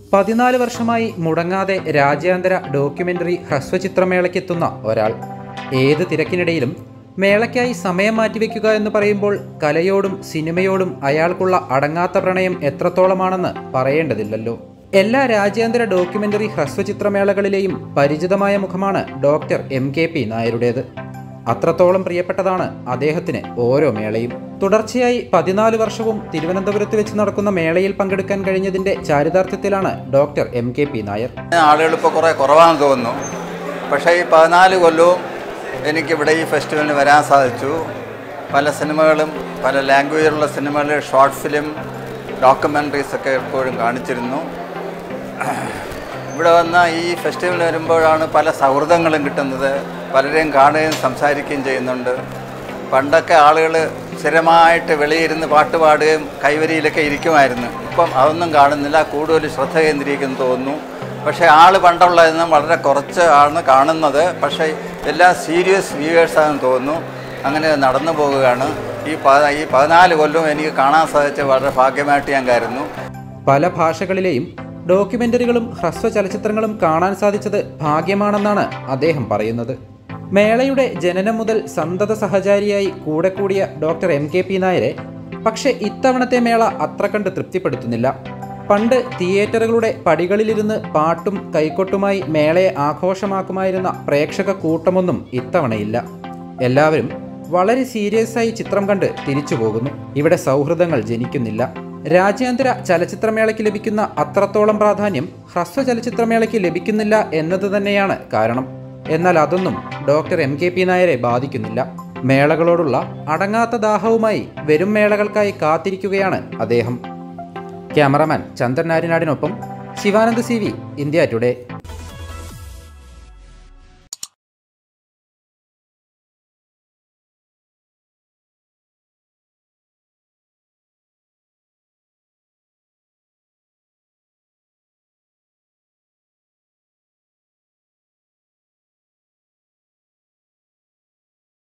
പതിനാല് വർഷമായി മുടങ്ങാതെ രാജ്യാന്തര ഡോക്യുമെന്ററി ഹ്രസ്വചിത്രമേളയ്ക്കെത്തുന്ന ഒരാൾ ഏത് തിരക്കിനിടയിലും മേളയ്ക്കായി സമയം മാറ്റിവെക്കുക എന്ന് പറയുമ്പോൾ കലയോടും സിനിമയോടും അയാൾക്കുള്ള അടങ്ങാത്ത പ്രണയം എത്രത്തോളമാണെന്ന് പറയേണ്ടതില്ലല്ലോ എല്ലാ രാജ്യാന്തര ഡോക്യുമെന്ററി ഹ്രസ്വചിത്രമേളകളിലെയും പരിചിതമായ മുഖമാണ് ഡോക്ടർ എം കെ പി നായരുടേത് അത്രത്തോളം പ്രിയപ്പെട്ടതാണ് അദ്ദേഹത്തിന് ഓരോ മേളയും തുടർച്ചയായി പതിനാല് വർഷവും തിരുവനന്തപുരത്ത് വെച്ച് നടക്കുന്ന മേളയിൽ പങ്കെടുക്കാൻ കഴിഞ്ഞതിന്റെ ചാരിതാർത്ഥ്യത്തിലാണ് doctor M K P Nair ആളുകൾ ഇപ്പോൾ കുറേ കുറവാണെന്ന് തോന്നുന്നു പക്ഷേ ഈ പതിനാല് കൊല്ലവും എനിക്കിവിടെ ഈ ഫെസ്റ്റിവലിന് വരാൻ സാധിച്ചു പല സിനിമകളും പല ലാംഗ്വേജിലുള്ള സിനിമകൾ ഷോർട്ട് ഫിലിം ഡോക്യുമെൻ്ററീസ് ഒക്കെ എപ്പോഴും കാണിച്ചിരുന്നു ഇവിടെ വന്ന ഈ ഫെസ്റ്റിവലിന് വരുമ്പോഴാണ് പല സൗഹൃദങ്ങളും കിട്ടുന്നത് പലരെയും കാണുകയും സംസാരിക്കുകയും ചെയ്യുന്നുണ്ട് പണ്ടൊക്കെ ആളുകൾ സ്ഥിരമായിട്ട് വെളിയിരുന്ന് പാട്ട് പാടുകയും കൈവരിയിലൊക്കെ ഇരിക്കുമായിരുന്നു ഇപ്പം അതൊന്നും കാണുന്നില്ല കൂടുതൽ ശ്രദ്ധ കേന്ദ്രീകരിക്കുന്നു തോന്നുന്നു പക്ഷേ ആൾ പണ്ടുള്ളതെന്ന് വളരെ കുറച്ച് ആണ് കാണുന്നത് പക്ഷേ എല്ലാം സീരിയസ് വ്യൂവേഴ്സാണെന്ന് തോന്നുന്നു അങ്ങനെ നടന്നു പോവുകയാണ് ഈ പ ഈ പതിനാല് കൊല്ലവും എനിക്ക് കാണാൻ സാധിച്ച വളരെ ഭാഗ്യമായിട്ട് ഞാൻ കരുതുന്നു പല ഭാഷകളിലെയും ഡോക്യുമെന്ററികളും ഹ്രസ്വ ചലച്ചിത്രങ്ങളും കാണാൻ സാധിച്ചത് ഭാഗ്യമാണെന്നാണ് അദ്ദേഹം പറയുന്നത് മേളയുടെ ജനനം മുതൽ സന്തത സഹചാരിയായി കൂടെ കൂടിയ ഡോക്ടർ എം കെ പി നായരെ പക്ഷെ ഇത്തവണത്തെ മേള അത്ര കണ്ട് തൃപ്തിപ്പെടുത്തുന്നില്ല പണ്ട് തിയേറ്ററുകളുടെ പടികളിലിരുന്ന് പാട്ടും കൈക്കൊട്ടുമായി മേളയെ ആഘോഷമാക്കുമായിരുന്ന പ്രേക്ഷക കൂട്ടമൊന്നും ഇത്തവണയില്ല എല്ലാവരും വളരെ സീരിയസ് ആയി ചിത്രം കണ്ട് തിരിച്ചു പോകുന്നു ഇവിടെ സൗഹൃദങ്ങൾ ജനിക്കുന്നില്ല രാജ്യാന്തര ചലച്ചിത്രമേളയ്ക്ക് ലഭിക്കുന്ന അത്രത്തോളം പ്രാധാന്യം ഹ്രസ്വ ചലച്ചിത്രമേളയ്ക്ക് ലഭിക്കുന്നില്ല എന്നത് തന്നെയാണ് കാരണം എന്നാൽ അതൊന്നും ഡോക്ടർ എം കെ പി നായരെ ബാധിക്കുന്നില്ല മേളകളോടുള്ള അടങ്ങാത്ത ദാഹവുമായി വരും മേളകൾക്കായി കാത്തിരിക്കുകയാണ് അദ്ദേഹം ക്യാമറമാൻ ചന്ദ്രൻ നാരിനാടിനൊപ്പം Shivanand C V India today